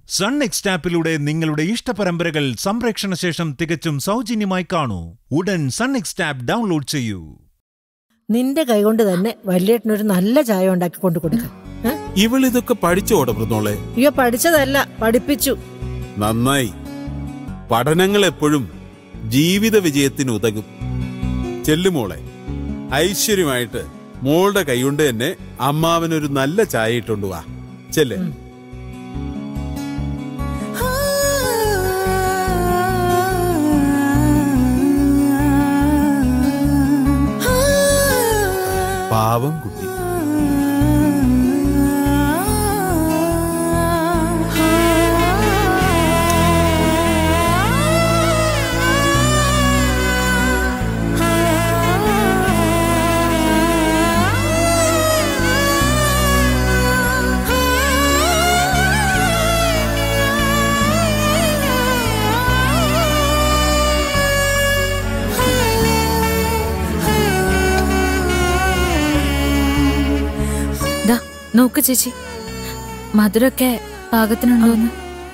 Sun എക്സ്റ്റാപ്പിലൂടെ നിങ്ങളുടെ ഇഷ്ടപരമ്പരകൾ സംപ്രേക്ഷണ ശേഷം തികച്ചും സൗജന്യമായി കാണൂ ഉടൻ സൺ എക്സ്റ്റാപ്പ് ഡൗൺലോഡ് ചെയ്യൂ നിന്റെ കൈകൊണ്ട് തന്നെ വല്യേട്ടനൊരു നല്ല ചായ ഉണ്ടാക്കി കൊണ്ടു കൊടുക്കാം ഏ? ഇവളിതൊക്കെ പഠിച്ചോടെ പ്രന്നോളെ അയ്യോ പഠിച്ചതല്ല പഠിപ്പിച്ചു നന്നായി പഠനങ്ങൾ എപ്പോഴും ജീവിത വിജയത്തിന് ഉതകും ചെല്ലുമോളെ ഐശ്വര്യമായിട്ട് മോളുടെ കൈകൊണ്ട് തന്നെ അമ്മാവനൊരു നല്ല ചായ ഇട്ടുകൊണ്ട് വാ ചെല്ലേ പാവം കുട്ടി ദാ നോക്ക് ചേച്ചി മധുരൊക്കെ പാകത്തിനുണ്ടോന്ന്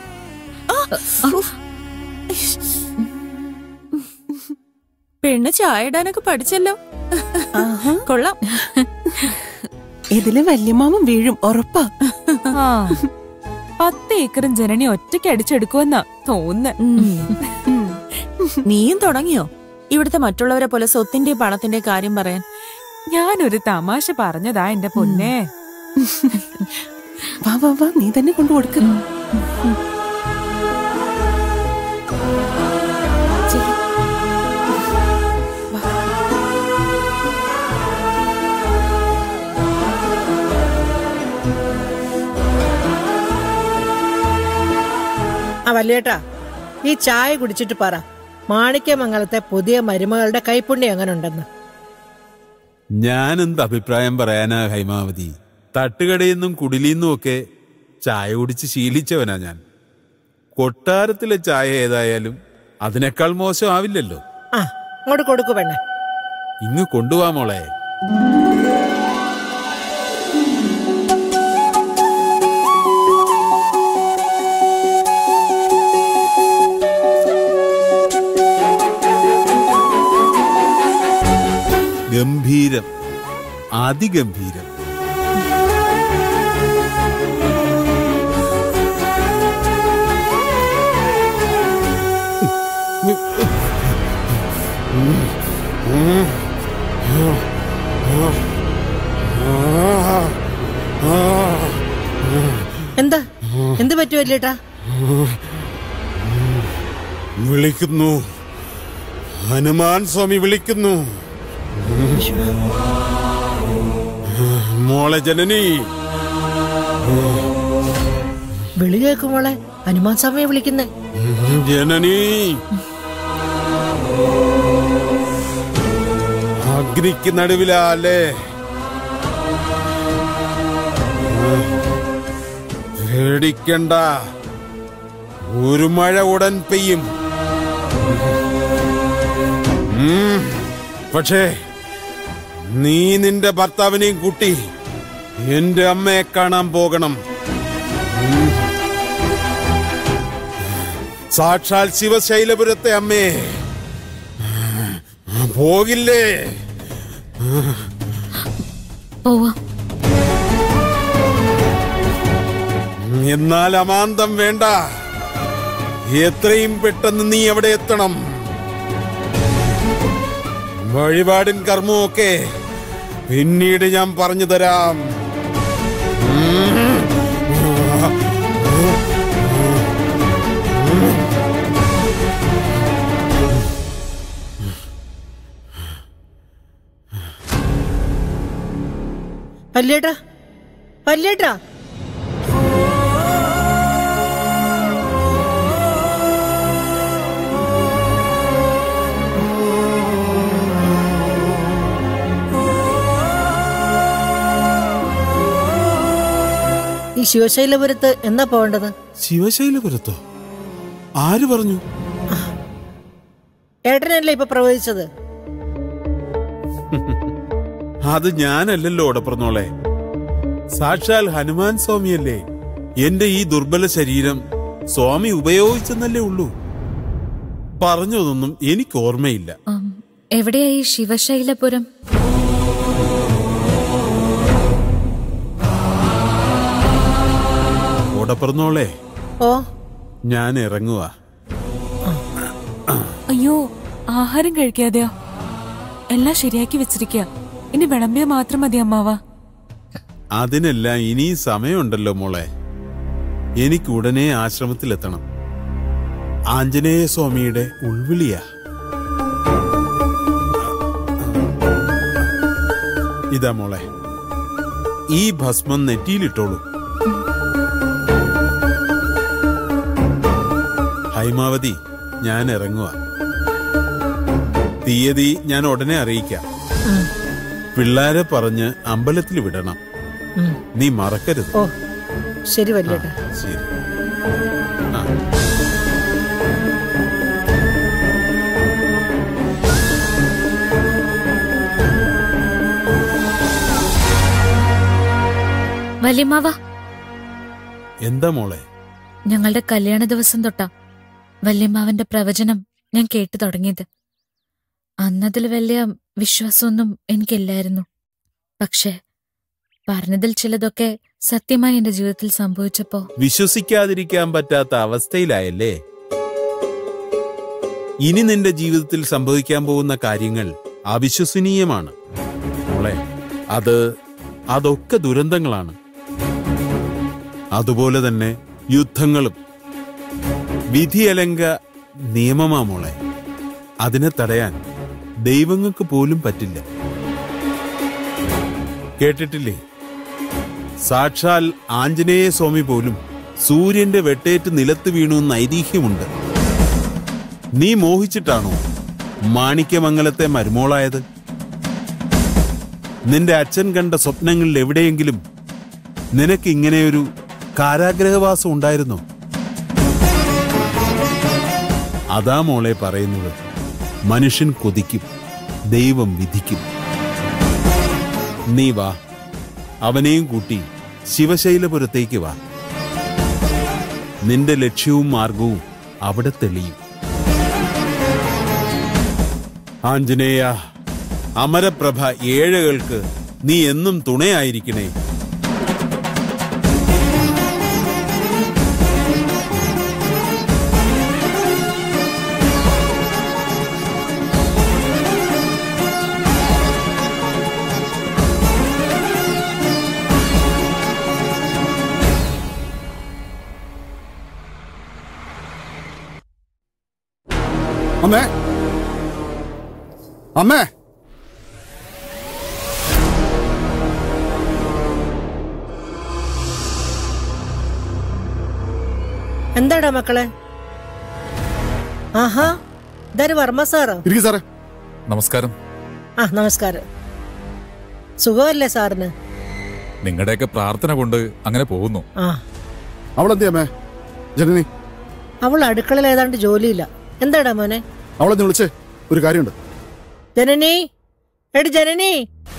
പെണ്ണ് ചായ ഇടാനൊക്കെ പഠിച്ചല്ലോ കൊള്ളാം ഇതില് വല്യമാമൻ വീഴും ഉറപ്പാ ആ, പത്ത് ഏക്കറും ജനനി ഒറ്റയ്ക്ക് അടിച്ചെടുക്കുമെന്നാ തോന്നുന്നു നീയും തുടങ്ങിയോ ഇവിടുത്തെ മറ്റുള്ളവരെ പോലെ സ്വത്തിന്റെ പണത്തിന്റെ കാര്യം പറയാൻ ഞാനൊരു തമാശ പറഞ്ഞതാ എന്റെ പൊന്നെ വാ വാ വാ നീ തന്നെ കൊണ്ടു കൊടുക്കുന്നു ആ വല്യേട്ടാ ഈ ചായ കുടിച്ചിട്ട് പറ മാണിക്യമംഗലത്തെ പുതിയ മരുമകളുടെ കൈപ്പുണ്യം എങ്ങനെ ഉണ്ടെന്ന് ഞാൻ എന്ത് അഭിപ്രായം പറയാനാ ഹൈമാവതി തട്ടുകടയിൽ നിന്നും കുടിലിൽ നിന്നും ഒക്കെ ചായ കുടിച്ച് ശീലിച്ചവനാ ഞാൻ കൊട്ടാരത്തിലെ ചായ ഏതായാലും അതിനേക്കാൾ മോശമാവില്ലല്ലോ ആ അങ്ങോട്ട് കൊടുക്കു പെണ്ണെ ഇങ്ങ് കൊണ്ടുപോവാ മോളെ ഗംഭീരം അതിഗംഭീരം എന്താ എന്ത് പറ്റു വല്യേട്ടാ വിളിക്കുന്നു ഹനുമാൻ സ്വാമി വിളിക്കുന്നു മോളെ ജനനി വിളി കേൾക്കുമോളെ ഹനുമാൻ സ്വാമിയെ വിളിക്കുന്നേ ജനനി അഗ്നിക്ക് നടുവിലല്ലേ പേടിക്കണ്ട ഒരു മഴ ഉടൻ പെയ്യും ഉം, പക്ഷേ നീ നിന്റെ ഭർത്താവിനെയും കൂട്ടി എന്റെ അമ്മയെ കാണാൻ പോകണം ഉം. സാക്ഷാൽ ശിവശൈലപുരത്തെ അമ്മേ പോകില്ലേ പോവാ എന്നാൽ അമാന്തം വേണ്ട എത്രയും പെട്ടെന്ന് നീ അവിടെ എത്തണം വഴിപാടും കർമ്മവും ഒക്കെ പിന്നീട് ഞാൻ പറഞ്ഞു തരാം വല്യേട്ടാ വല്യേട്ടാ ഈ ശിവശൈലപുരത്ത് എന്നാ പോവേണ്ടത് ശിവശൈലപുരത്തോ ആര് പറഞ്ഞു ഏട്ടനല്ലേ ഇപ്പൊ പ്രവചിച്ചത് അത് ഞാനല്ലല്ലോ ഓടപ്പുറന്നോളെ സാക്ഷാൽ ഹനുമാൻ സ്വാമിയല്ലേ എന്റെ ഈ ദുർബല ശരീരം സ്വാമി ഉപയോഗിച്ചെന്നല്ലേ ഉള്ളൂ പറഞ്ഞതൊന്നും എനിക്ക് ഓർമ്മയില്ല ഉം, എവിടെയാ ഈ ശിവശൈലപുരം ഓടപ്പറന്നോളെ ഓ ഞാൻ ഇറങ്ങുക അയ്യോ ആഹാരം കഴിക്കാതെയോ എല്ലാം ശരിയാക്കി വെച്ചിരിക്കുക ഇനി വിളമ്പിയ മാത്രം മതി അമ്മാവ അതിനെല്ലാം ഇനിയും സമയമുണ്ടല്ലോ മോളെ എനിക്ക് ഉടനെ ആശ്രമത്തിലെത്തണം ആഞ്ജനേയ സ്വാമിയുടെ ഉൾവിളിയാ ഇതാ മോളെ ഈ ഭസ്മം നെറ്റിയിലിട്ടോളൂ ഹൈമാവതി ഞാൻ ഇറങ്ങുക തീയതി ഞാൻ ഉടനെ അറിയിക്കാം പിള്ളാരെ പറഞ്ഞ് അമ്പലത്തിൽ വിടണം ഉം. നീ മറക്കരുത് ഓ ശരി വല്യേട്ടാ ശരി ആ വല്യമ്മാവ എന്താ മോളെ ഞങ്ങളുടെ കല്യാണ ദിവസം തൊട്ടാ വല്യമ്മാവന്റെ പ്രവചനം ഞാൻ കേട്ടു തുടങ്ങിയത് അന്നതിൽ വലിയ വിശ്വാസമൊന്നും എനിക്കില്ലായിരുന്നു പക്ഷേ പറഞ്ഞതിൽ ചിലതൊക്കെ സത്യമായി എന്റെ ജീവിതത്തിൽ സംഭവിച്ചപ്പോ വിശ്വസിക്കാതിരിക്കാൻ പറ്റാത്ത അവസ്ഥയിലായല്ലേ ഇനി നിന്റെ ജീവിതത്തിൽ സംഭവിക്കാൻ പോകുന്ന കാര്യങ്ങൾ അവിശ്വസനീയമാണ് മോളെ അത് അതൊക്കെ ദുരന്തങ്ങളാണ് അതുപോലെ തന്നെ യുദ്ധങ്ങളും വിധിയലങ്ക നിയമമാ മോളെ അതിനെ തടയാൻ ദൈവങ്ങൾക്ക് പോലും പറ്റില്ല കേട്ടിട്ടില്ലേ സാക്ഷാൽ ആഞ്ജനേയ സ്വാമി പോലും സൂര്യന്റെ വെട്ടേറ്റ് നിലത്ത് വീണു എന്ന് ഐതിഹ്യമുണ്ട് നീ മോഹിച്ചിട്ടാണോ മാണിക്യമംഗലത്തെ മരുമോളായത് നിന്റെ അച്ഛൻ കണ്ട സ്വപ്നങ്ങളിൽ എവിടെയെങ്കിലും നിനക്ക് ഇങ്ങനെയൊരു കാരാഗ്രഹവാസം ഉണ്ടായിരുന്നോ അതാ മോളെ പറയുന്നത് മനുഷ്യൻ കൊതിക്കും ദൈവം വിധിക്കും നീ വാ അവനെയും കൂട്ടി ശിവശൈലപുരത്തേക്ക് വാ നിന്റെ ലക്ഷ്യവും മാർഗവും അവിടെ തെളിയും ആഞ്ജനേയ അമരപ്രഭ ഏഴകൾക്ക് നീ എന്നും തുണയായിരിക്കണേ അമ്മേ അമ്മേ എന്താടാ മക്കളെ ആഹാ ഇതാര് വർമ്മ സാറോ ഇരിക്കും സാറേ നമസ്കാരം ആ നമസ്കാരം സുഖമല്ലേ സാറിന് നിങ്ങളുടെയൊക്കെ പ്രാർത്ഥന കൊണ്ട് അങ്ങനെ പോകുന്നു ആ അവളെന്തി അമ്മേ ജനനി അവൾ അടുക്കളയിൽ ഏതാണ്ട് ജോലിയില്ല എന്താടാ മോനെ അവളെ വിളിച്ചേ ഒരു കാര്യമുണ്ട് ജനനി എടി ജനനി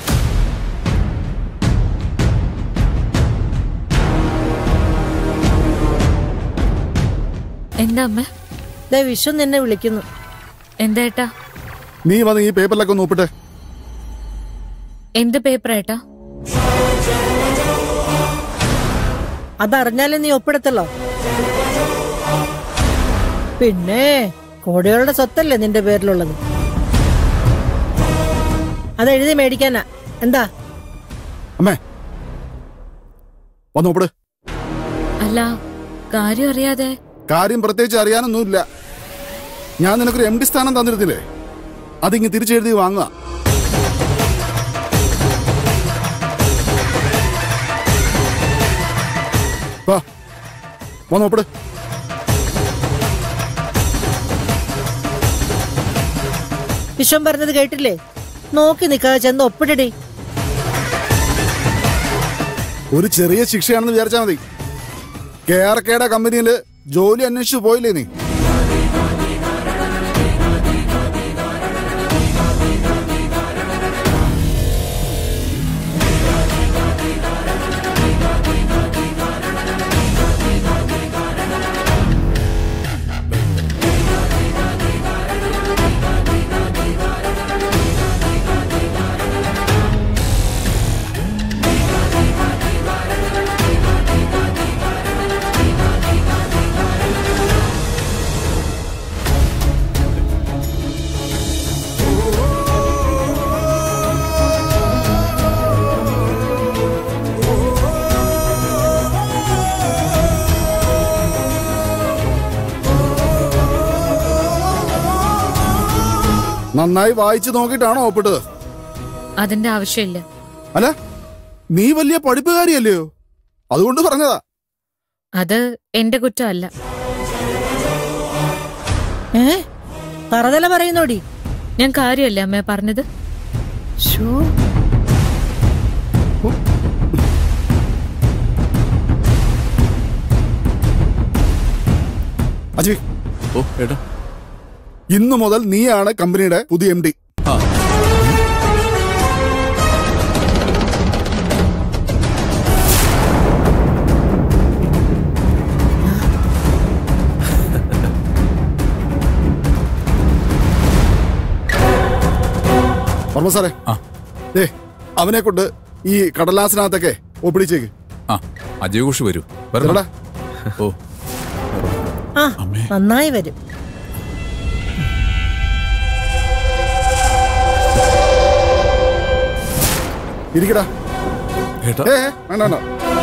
എന്താ അമ്മ ദേ വിശ്വം നിന്നെ വിളിക്കുന്നു എന്താ ഏട്ടാ നീ വന്ന് ഈ പേപ്പറിലൊക്കെ ഒന്ന് ഒപ്പിട്ടെ എന്ത് പേപ്പർ ഏട്ടാ അതറിഞ്ഞാലേ നീ ഒപ്പിടത്തല്ലോ പിന്നെ കോടികളുടെ സ്വത്തല്ലേ നിന്റെ പേരിലുള്ളത് അത് എഴുതി മേടിക്കാനാ എന്താ അമ്മേ വന്ന് ഒപ്പിട് അല്ല കാര്യം അറിയാതെ കാര്യം പ്രത്യേകിച്ച് അറിയാനൊന്നുമില്ല ഞാൻ നിനക്കൊരു എം ഡി സ്ഥാനം തന്നിരുന്നില്ലേ അതിങ്ങ് തിരിച്ചെഴുതി വാങ്ങുക വാ വന്ന് ഒപ്പിട് വിശ്വം പറഞ്ഞത് കേട്ടില്ലേ നോക്കി നിൽക്കാതെ ചെന്ന് ഒപ്പിടടി ഒരു ചെറിയ ശിക്ഷയാണെന്ന് വിചാരിച്ചാൽ മതി കെ ആർ കെയുടെ കമ്പനിയിൽ ജോലി അന്വേഷിച്ചു പോയില്ലേ നീ നന്നായി വായിച്ചു നോക്കിയിട്ടാണോ ഒപ്പിട്ടത് അതിന്റെ ആവശ്യമില്ല അല്ല നീ വലിയ പഠിപ്പുകാരിയല്ലയോ അതുകൊണ്ട് പറഞ്ഞതാ അത് എന്റെ കുറ്റമല്ല ഏ പറതല പറയുന്നോടി ഞാൻ കാര്യമല്ലേ അമ്മ പറഞ്ഞത് ഷോ അജി ഓ ഏട്ടാ ഇന്നു മുതൽ നീയാണ് കമ്പനിയുടെ പുതിയ എം ഡി വർമ്മ സാറേ ആ. ദേ അവനെ കൊണ്ട് ഈ കടലാസിനകത്തൊക്കെ ഒപ്പിടിച്ചേക്ക് ആ അജയ് ഘോഷ് വരൂ വരണോ എടാ ഓ ആ അമ്മേ. നന്നായി വരും ഇരിക്കടാ ഏട്ടാ ഏ ഏ, വേണ്ട വേണ്ട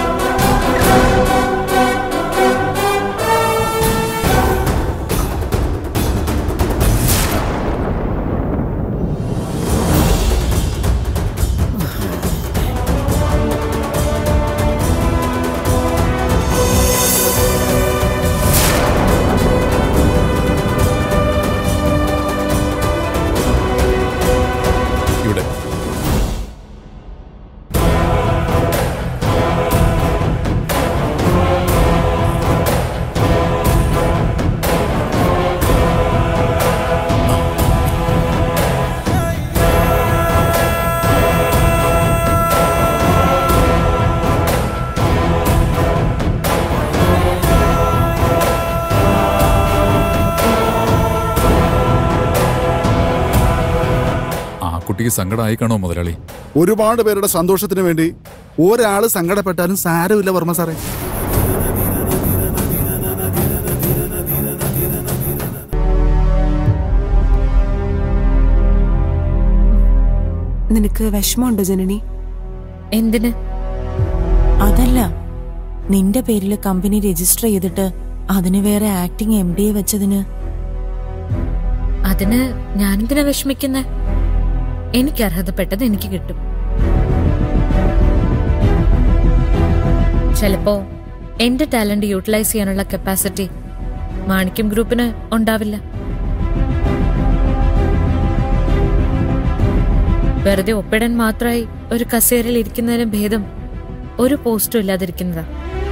ഇവിടെ ആ കുട്ടിക്ക് സങ്കടമായി കാണോ മുതലാളി ഒരുപാട് പേരുടെ സന്തോഷത്തിന് വേണ്ടി ഒരാള് സങ്കടപ്പെട്ടാലും സാരമില്ല വർമ്മ സാറേ നിനക്ക് വിഷമമുണ്ടോ ജനനി എന്തിന് അതല്ല നിന്റെ പേരിൽ കമ്പനി രജിസ്റ്റർ ചെയ്തിട്ട് അതിന് വേറെ ആക്ടിങ് എം ഡി എ വെച്ചതിന് അതിന് ഞാനെന്തിനാ വിഷമിക്കുന്നെ എനിക്ക് അർഹതപ്പെട്ടത് എനിക്ക് കിട്ടും ചിലപ്പോ എന്റെ ടാലന്റ് യൂട്ടിലൈസ് ചെയ്യാനുള്ള കപ്പാസിറ്റി മാണിക്യം ഗ്രൂപ്പിന് ഉണ്ടാവില്ല വെറുതെ ഒപ്പിടാൻ മാത്രമായി ഒരു കസേരയിൽ ഇരിക്കുന്നതിനും ഭേദം ഒരു പോസ്റ്റും ഇല്ലാതിരിക്കുന്നതാ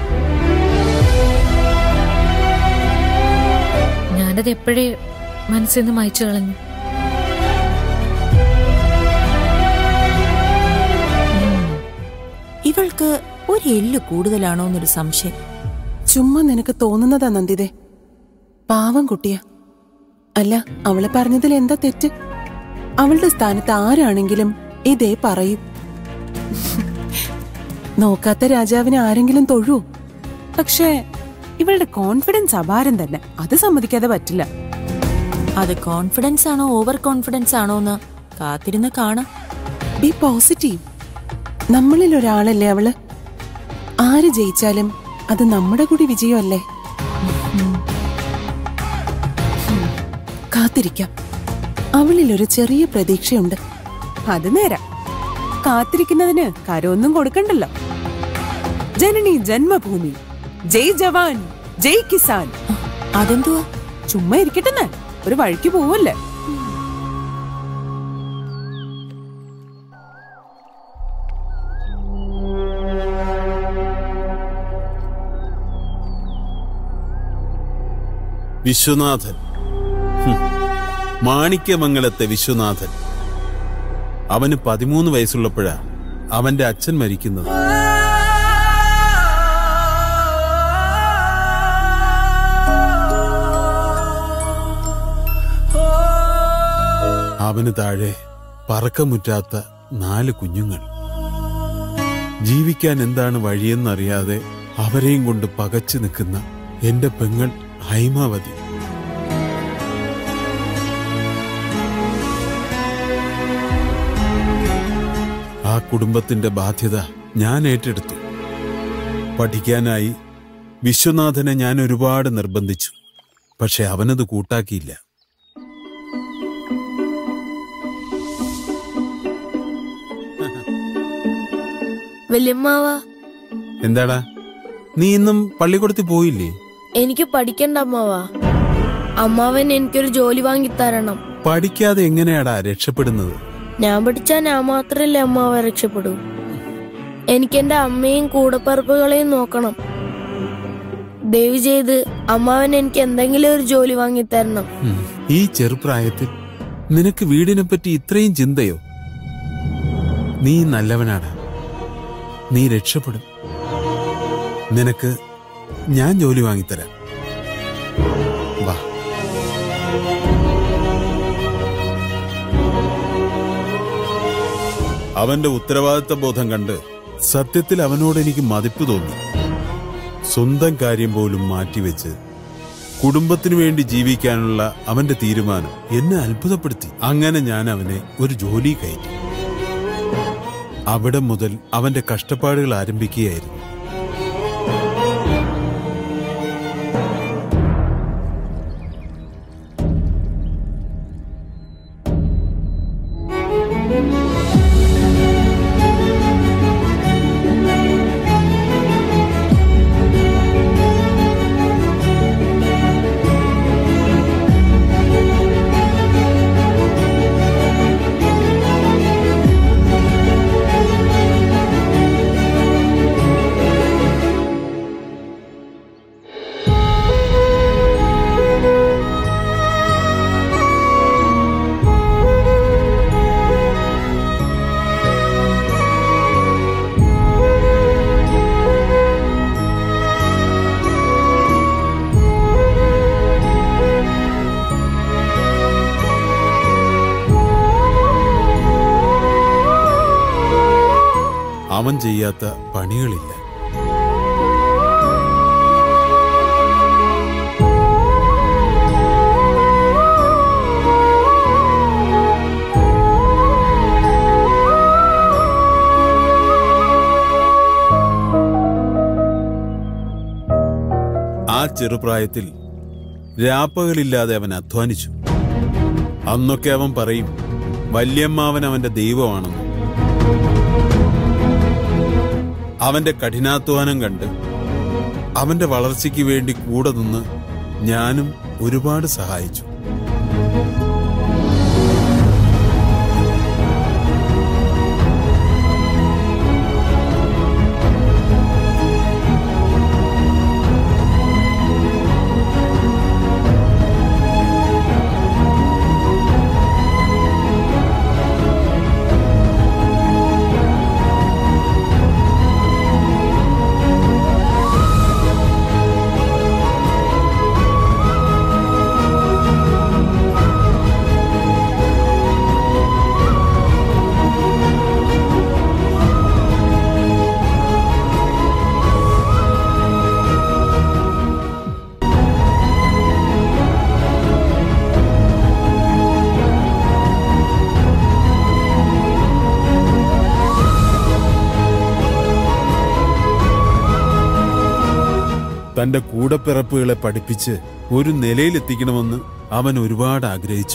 ഞാനത് എപ്പോഴേ മനസ്സിൽ നിന്ന് മായ്ച്ചു കളഞ്ഞു ഇവൾക്ക് ഒരു എല്ല് കൂടുതലാണോ എന്നൊരു സംശയം ചുമ്മാ നിനക്ക് തോന്നുന്നതാ നന്ദിതേ പാവം കുട്ടിയാ അല്ല അവളെ പറഞ്ഞതിൽ എന്താ തെറ്റ് അവളുടെ സ്ഥാനത്ത് ആരാണെങ്കിലും ഇതേ പറയും നോക്കാത്ത രാജാവിനെ ആരെങ്കിലും തൊഴൂ പക്ഷേ ഇവളുടെ കോൺഫിഡൻസ് അപാരം തന്നെ അത് സമ്മതിക്കാതെ പറ്റില്ല അത് കോൺഫിഡൻസ് ആണോ ഓവർ കോൺഫിഡൻസ് ആണോ എന്ന് കാത്തിരുന്ന് കാണാം ബി പോസിറ്റീവ് നമ്മളിൽ ഒരാളല്ലേ അവള് ആര് ജയിച്ചാലും അത് നമ്മുടെ കൂടി വിജയമല്ലേ ഉം. ഉം. കാത്തിരിക്കാം അവളിൽ ഒരു ചെറിയ പ്രതീക്ഷയുണ്ട് അത് നേരാ കാത്തിരിക്കുന്നതിന് കരമൊന്നും കൊടുക്കണ്ടല്ലോ ജനനി ജന്മഭൂമി ജയ് ജവാൻ ജയ് കിസാൻ അതെന്തുവാ ചുമ്മാ ഇരിക്കട്ടെന്ന് ഒരു വഴിക്ക് പോവല്ലേ വിശ്വനാഥൻ ഹും. മാണിക്യമംഗലത്തെ വിശ്വനാഥൻ അവന് പതിമൂന്ന് വയസ്സുള്ളപ്പോഴാ അവന്റെ അച്ഛൻ മരിക്കുന്നത് അവന് താഴെ പറക്കമുറ്റാത്ത നാല് കുഞ്ഞുങ്ങൾ ജീവിക്കാൻ എന്താണ് വഴിയെന്നറിയാതെ അവരെയും കൊണ്ട് പകച്ചു നിൽക്കുന്ന എന്റെ പെങ്ങൾ ഹൈമാവതി ആ കുടുംബത്തിന്റെ ബാധ്യത ഞാൻ ഏറ്റെടുത്തു പഠിക്കാനായി വിശ്വനാഥനെ ഞാൻ ഒരുപാട് നിർബന്ധിച്ചു പക്ഷെ അവനത് കൂട്ടാക്കിയില്ല വല്യമ്മാവാ എന്താടാ നീ ഇന്നും പള്ളിക്കൂടത്തിൽ പോയില്ലേ എനിക്ക് പഠിക്കണ്ട അമ്മാവാ അമ്മാവൻ എനിക്കൊരു ജോലി വാങ്ങിത്തരണം പഠിക്കാതെ എങ്ങനെയാടാ രക്ഷപ്പെടുന്നത് ഞാൻ പഠിച്ചാ ഞാൻ മാത്രല്ലേ അമ്മാവ രക്ഷപ്പെടൂ എനിക്ക് എന്റെ അമ്മയും കൂടപ്പറപ്പുകളെയും നോക്കണം ദയവ് ചെയ്ത് അമ്മാവൻ എനിക്ക് എന്തെങ്കിലും ഒരു ജോലി വാങ്ങിത്തരണം ഉം. ഈ ചെറുപ്രായത്തിൽ നിനക്ക് വീടിനെ പറ്റി ഇത്രയും ചിന്തയോ നീ നല്ലവനാടാ നീ രക്ഷപ്പെടും നിനക്ക് ഞാൻ ജോലി വാങ്ങിത്തരാം വാ അവന്റെ ഉത്തരവാദിത്ത ബോധം കണ്ട് സത്യത്തിൽ അവനോട് എനിക്ക് മതിപ്പ് തോന്നി സ്വന്തം കാര്യം പോലും മാറ്റിവെച്ച് കുടുംബത്തിനു വേണ്ടി ജീവിക്കാനുള്ള അവന്റെ തീരുമാനം എന്നെ അത്ഭുതപ്പെടുത്തി അങ്ങനെ ഞാൻ അവനെ ഒരു ജോലി കയറ്റി അവിടെ മുതൽ അവന്റെ കഷ്ടപ്പാടുകൾ ആരംഭിക്കുകയായിരുന്നു അവൻ ചെയ്യാത്ത പണികളില്ല ആ ചെറുപ്രായത്തിൽ രാപ്പകലില്ലാതെ അവൻ അധ്വാനിച്ചു അന്നൊക്കെ അവൻ പറയും വല്യമ്മാവൻ അവന്റെ ദൈവമാണെന്ന് അവന്റെ കഠിനാധ്വാനം കണ്ട് അവന്റെ വളർച്ചയ്ക്ക് വേണ്ടി കൂടെ നിന്ന് ഞാനും ഒരുപാട് സഹായിച്ചു തന്റെ കൂടപ്പിറപ്പുകളെ പഠിപ്പിച്ച് ഒരു നിലയിലെത്തിക്കണമെന്ന് അവൻ ഒരുപാട് ആഗ്രഹിച്ചു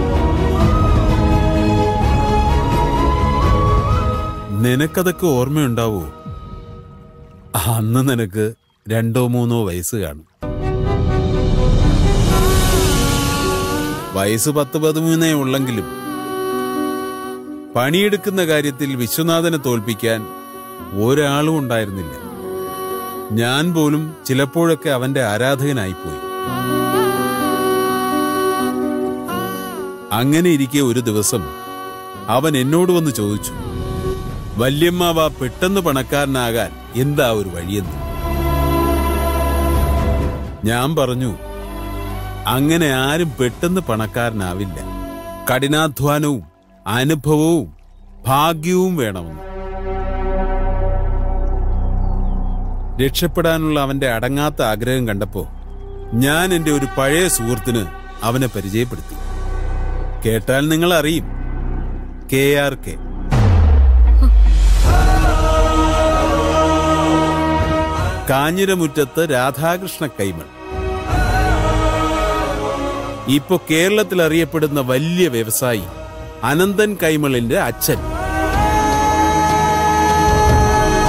നിനക്കതൊക്കെ ഓർമ്മയുണ്ടാവോ അന്ന് നിനക്ക് രണ്ടോ മൂന്നോ വയസ്സ് കാണും വയസ്സ് പത്ത് പതിമൂന്നേ ഉള്ളെങ്കിലും പണിയെടുക്കുന്ന കാര്യത്തിൽ വിശ്വനാഥനെ തോൽപ്പിക്കാൻ ഒരാളും ഉണ്ടായിരുന്നില്ല ഞാൻ പോലും ചിലപ്പോഴൊക്കെ അവന്റെ ആരാധകനായിപ്പോയി അങ്ങനെ ഇരിക്കെ ഒരു ദിവസം അവൻ എന്നോട് വന്ന് ചോദിച്ചു വല്യമ്മാവ പെട്ടെന്ന് പണക്കാരനാകാൻ എന്താ ഒരു വഴിയെന്ന് ഞാൻ പറഞ്ഞു അങ്ങനെ ആരും പെട്ടെന്ന് പണക്കാരനാവില്ല കഠിനാധ്വാനവും അനുഭവവും ഭാഗ്യവും വേണമെന്ന് രക്ഷപ്പെടാനുള്ള അവന്റെ അടങ്ങാത്ത ആഗ്രഹം കണ്ടപ്പോ ഞാൻ എന്റെ ഒരു പഴയ സുഹൃത്തിന് അവനെ പരിചയപ്പെടുത്തി കേട്ടാൽ നിങ്ങൾ അറിയും K R K Kanjiramuttath Radhakrishna Kaimal ഇപ്പൊ കേരളത്തിൽ അറിയപ്പെടുന്ന വലിയ വ്യവസായി അനന്തൻ കൈമളിന്റെ അച്ഛൻ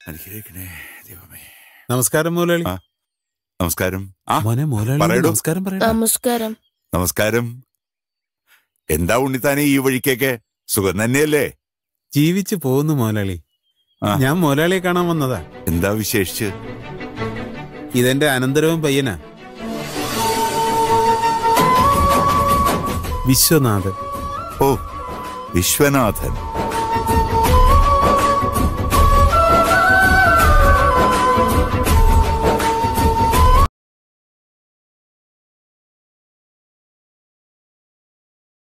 അനുഗ്രഹിക്കണേ ദൈവമേ നമസ്കാരം മോലാളി ആ. നമസ്കാരം ആ മോനെ മോലാളി പറയടോ. നമസ്കാരം പറയടാ നമസ്കാരം നമസ്കാരം എന്താ ഉണ്ണിത്താനെ ഈ വഴിക്കൊക്കെ സുഖം തന്നെയല്ലേ ജീവിച്ചു പോകുന്നു മോലാളി ആ. ഞാൻ മോലാളിയെ കാണാൻ വന്നതാ എന്താ വിശേഷിച്ച് ഇതെന്റെ അനന്തരവും പയ്യനാ വിശ്വനാഥൻ ഓ വിശ്വനാഥൻ